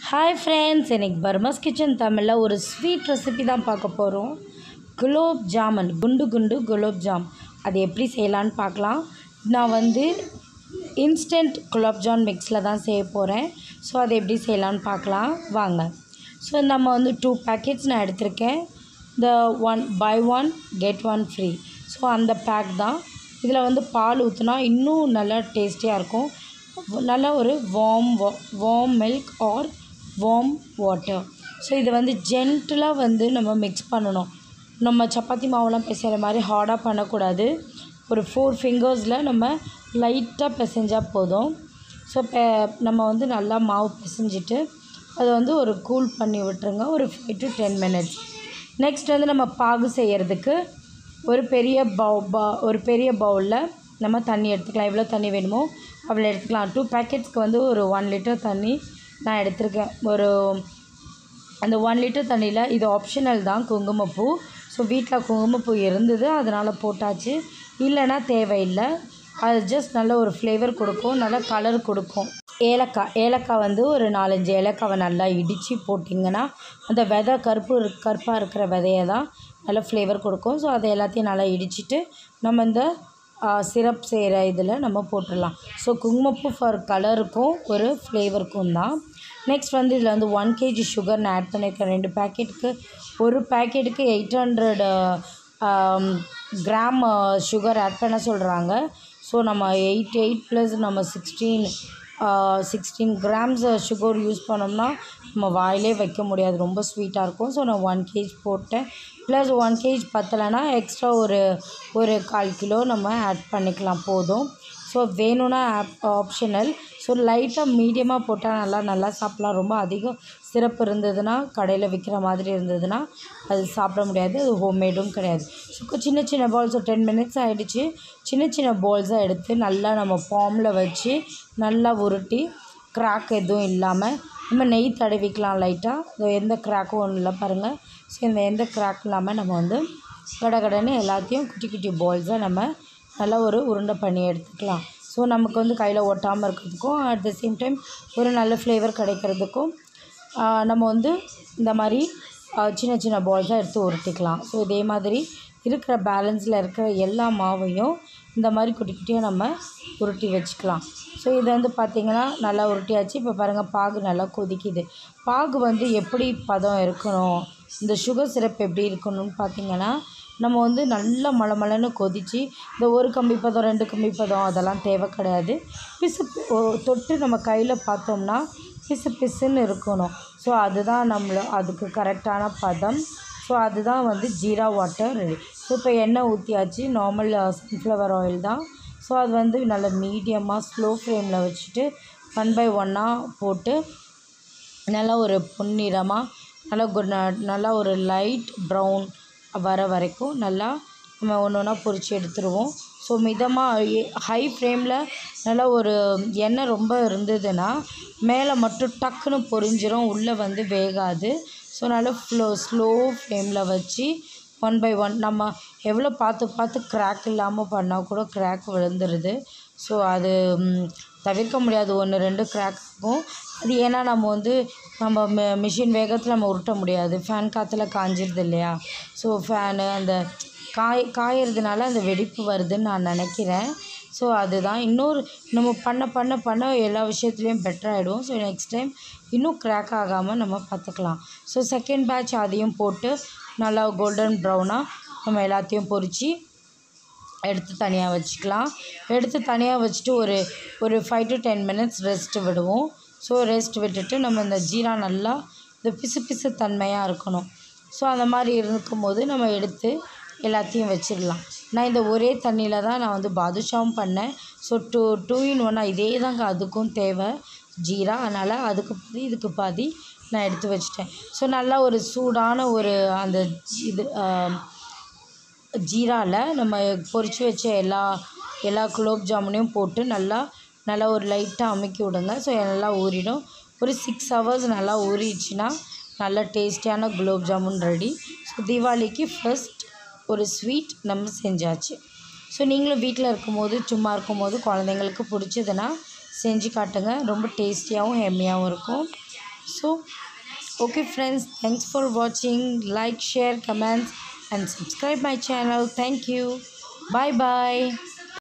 hi friends இன்னைக்கு பர்மாஸ் kitchen தமிழில் ஒரு ஸ்வீட் ரெசிபி தான் பார்க்க போகிறோம் குலோப் ஜாமுன் குண்டு குண்டு குலோப் ஜாம் அது எப்படி செய்யலான்னு பார்க்கலாம் நான் வந்து இன்ஸ்டன்ட் குலோப் ஜாம் மிக்ஸில் தான் செய்ய போகிறேன் ஸோ அதை எப்படி செய்யலான்னு பார்க்கலாம் வாங்க ஸோ நம்ம வந்து டூ பேக்கெட்ஸ் நான் எடுத்திருக்கேன் இந்த one buy one get one free so அந்த பேக் தான் இதில் வந்து பால் ஊற்றினா இன்னும் நல்லா டேஸ்டியாக இருக்கும் நல்ல ஒரு warm warm milk or warm water so இது வந்து ஜென்டிலாக வந்து நம்ம மிக்ஸ் பண்ணணும் நம்ம சப்பாத்தி மாவுலாம் பிசைகிற மாதிரி ஹார்டாக பண்ணக்கூடாது ஒரு ஃபோர் ஃபிங்கர்ஸில் நம்ம லைட்டாக பிசைஞ்சால் போதும் ஸோ இப்போ நம்ம வந்து நல்லா மாவு பிசைஞ்சிட்டு அதை வந்து ஒரு கூல் பண்ணி விட்டுருங்க ஒரு five to ten minutes next வந்து நம்ம பாகு செய்கிறதுக்கு ஒரு பெரிய பவு ப ஒரு பெரிய பவுலில் நம்ம தண்ணி எடுத்துக்கலாம் எவ்வளோ தண்ணி வேணுமோ அவ்வளோ எடுத்துக்கலாம் டூ பேக்கெட்ஸ்க்கு வந்து ஒரு ஒன் லிட்டர் தண்ணி நான் எடுத்திருக்கேன் ஒரு அந்த ஒன் லிட்டர் தண்ணியில் இது ஆப்ஷனல் தான் குங்குமப்பூ ஸோ வீட்டில் குங்குமப்பூ இருந்தது அதனால் போட்டாச்சு இல்லைன்னா தேவையில்லை அது ஜஸ்ட் நல்ல ஒரு ஃப்ளேவர் கொடுக்கும் நல்ல கலர் கொடுக்கும் ஏலக்காய் ஏலக்காய் வந்து ஒரு நாலஞ்சு ஏலக்காவை நல்லா இடித்து போட்டிங்கன்னா அந்த விதை கருப்பு இரு- கருப்பாக இருக்கிற விதையை தான் நல்ல ஃப்ளேவர் கொடுக்கும் ஸோ அதை எல்லாத்தையும் நல்லா இடிச்சிட்டு நம்ம இந்த சிரப் செய்கிற இதில் நம்ம போட்டுடலாம் ஸோ குங்குமப்பூ ஃபார் கலருக்கும் ஒரு ஃப்ளேவருக்கும் தான் நெக்ஸ்ட் வந்து இதில் வந்து ஒன் கேஜி சுகர் நான் ஆட் பண்ணியிருக்கேன் ரெண்டு பேக்கெட்டுக்கு ஒரு பேக்கெட்டுக்கு eight hundred gram sugar add பண்ண சொல்கிறாங்க ஸோ நம்ம எயிட் எயிட் ப்ளஸ் நம்ம sixteen sixteen grams sugar use பண்ணோம்னா நம்ம வாயிலே வைக்க முடியாது ரொம்ப ஸ்வீட்டாக இருக்கும் ஸோ நான் ஒன் கேஜ் போட்டேன் ப்ளஸ் ஒன் கேஜ் பத்தலைன்னா எக்ஸ்ட்ரா ஒரு ஒரு கால் கிலோ நம்ம ஆட் பண்ணிக்கலாம் போதும் ஸோ வேணும்னா ஆப் ஆப்ஷனல் ஸோ லைட்டாக மீடியமாக போட்டால் நல்லா நல்லா சாப்பிட்லாம் ரொம்ப அதிகம் சிறப்பு இருந்ததுன்னா கடையில் விற்கிற மாதிரி இருந்ததுன்னா அது சாப்பிட முடியாது அது ஹோம்மேடும் கிடையாது ஸோ சின்ன சின்ன பால்ஸ் ஒரு டென் மினிட்ஸ் ஆகிடுச்சு சின்ன சின்ன பால்ஸாக எடுத்து நல்லா நம்ம பாமில் வச்சு நல்லா உருட்டி கிராக் எதுவும் இல்லாமல் நம்ம நெய் தடவிக்கலாம் லைட்டாக எந்த கிராக்கும் ஒன்றும் இல்லை பாருங்கள் ஸோ இந்த எந்த கிராக் இல்லாமல் நம்ம வந்து கடகடன்னு எல்லாத்தையும் குட்டி குட்டி பால்ஸாக நம்ம நல்லா ஒரு உருண்டை பண்ணி எடுத்துக்கலாம் ஸோ நமக்கு வந்து கையில் ஒட்டாமல் இருக்கிறதுக்கும் அட் த சேம் டைம் ஒரு நல்ல ஃப்ளேவர் கிடைக்கிறதுக்கும் ஆஹ் நம்ம வந்து இந்த மாதிரி ஆஹ் சின்ன சின்ன பால்ஸாக எடுத்து உருட்டிக்கலாம் ஸோ இதே மாதிரி இருக்கிற பேலன்ஸில் இருக்கிற எல்லா மாவையும் இந்த மாதிரி குட்டி குட்டியாக நம்ம உருட்டி வச்சுக்கலாம் ஸோ இது வந்து பார்த்திங்கன்னா நல்லா உருட்டியாச்சு இப்போ பாருங்கள் பாகு நல்லா கொதிக்குது பாகு வந்து எப்படி பதம் இருக்கணும் இந்த சுகர் சிரப் எப்படி இருக்கணும்னு பார்த்தீங்கன்னா நம்ம வந்து நல்லா மலமலன்னு கொதித்து இந்த ஒரு கம்பி பதம் ரெண்டு கம்பி பதம் அதெல்லாம் தேவை கிடையாது பிசு பி- ஓ- தொட்டு நம்ம கையில் பார்த்தோம்னா பிசு பிசுன்னு இருக்கணும் ஸோ அதுதான் நம்மள அதுக்கு கரெக்டான பதம் ஸோ அதுதான் வந்து ஜீரா வாட்டர் ரெடி ஸோ இப்போ எண்ணெய் ஊற்றியாச்சு நார்மல் சன்ஃப்ளவர் ஆயில் தான் ஸோ அது வந்து நல்ல மீடியமாக ஸ்லோ ஃப்ளேமில் வச்சுட்டு ஒன் பை ஒன்னாக போட்டு நல்லா ஒரு பொன்னிறமாக நல்லா ஒரு ந- நல்லா ஒரு லைட் ப்ரௌன் வர வரைக்கும் நல்லா நம்ம ஒன்று ஒன்றா பொரிச்சு எடுத்துருவோம் ஸோ மிதமாக ஹை ஃப்ளேமில் நல்லா ஒரு எண்ணெய் ரொம்ப இருந்ததுன்னா மேலே மட்டும் டக்குன்னு பொரிஞ்சிரும் உள்ளே வந்து வேகாது ஸோ நல்லா ஃப்ளோ ஸ்லோ ஃப்ளேமில் வச்சு ஒன் பை ஒன் நம்ம எவ்வளோ பார்த்து பார்த்து கிராக் இல்லாமல் பண்ணால் கூட கிராக் விழுந்துருது ஸோ அது ம், தவிர்க்க முடியாது ஒன்று ரெண்டு கிராக் ஆகும் அது ஏன்னா நம்ம வந்து நம்ம மி மிஷின் வேகத்தில் நம்ம உருட்ட முடியாது ஃபேன் காற்றுல காஞ்சிருது இல்லையா ஸோ ஃபேனு அந்த காய் காயறதுனால அந்த வெடிப்பு வருதுன்னு நான் நினைக்கிறேன் ஸோ அதுதான் இன்னொரு நம்ம பண்ண பண்ண பண்ண எல்லா விஷயத்துலேயும் பெட்டர் ஆகிடும் ஸோ நெக்ஸ்ட் டைம் இன்னும் கிராக் ஆகாமல் நம்ம பார்த்துக்கலாம் ஸோ செகண்ட் பேட்ச் அதையும் போட்டு நல்லா கோல்டன் ப்ரௌனாக நம்ம எல்லாத்தையும் பொரித்து எடுத்து தனியாக வச்சுக்கலாம் எடுத்து தனியாக வச்சுட்டு ஒரு ஒரு five to ten minutes rest விடுவோம் ஸோ ரெஸ்ட் விட்டுட்டு நம்ம இந்த ஜீரா நல்லா இந்த பிசு பிசு தன்மையாக இருக்கணும் ஸோ அந்த மாதிரி இருக்கும்போது நம்ம எடுத்து எல்லாத்தையும் வச்சிடலாம் நான் இந்த ஒரே தண்ணியில் தான் நான் வந்து பாதுஷாவும் பண்ணேன் ஸோ டூ டூ இன் ஒன்னாக இதே தாங்க அதுக்கும் தேவை ஜீரா அதனால் அதுக்கு பாதி இதுக்கு பாதி நான் எடுத்து வச்சிட்டேன் ஸோ நல்லா ஒரு சூடான ஒரு அந்த இது ஆம், ஜீராவில் நம்ம பொரிச்சு வச்ச எல்லா எல்லா குலோப் ஜாமுனையும் போட்டு நல்லா நல்லா ஒரு லைட்டாக அமுக்கி விடுங்க ஸோ நல்லா ஊறிடும் ஒரு சிக்ஸ் ஹவர்ஸ் நல்லா ஊறிடுச்சுன்னா நல்ல டேஸ்டியான குலோப் ஜாமுன் ரெடி ஸோ தீபாவளிக்கு ஃபர்ஸ்ட் ஒரு ஸ்வீட் நம்ம செஞ்சாச்சு ஸோ நீங்களும் வீட்டில் இருக்கும்போது சும்மா இருக்கும்போது குழந்தைங்களுக்கு பிடிச்சதுன்னா செஞ்சு காட்டுங்க ரொம்ப டேஸ்டியாகவும் ஹெம்மியாகவும் இருக்கும் so okay friends thanks for watching like share comments and subscribe my channel thank you bye bye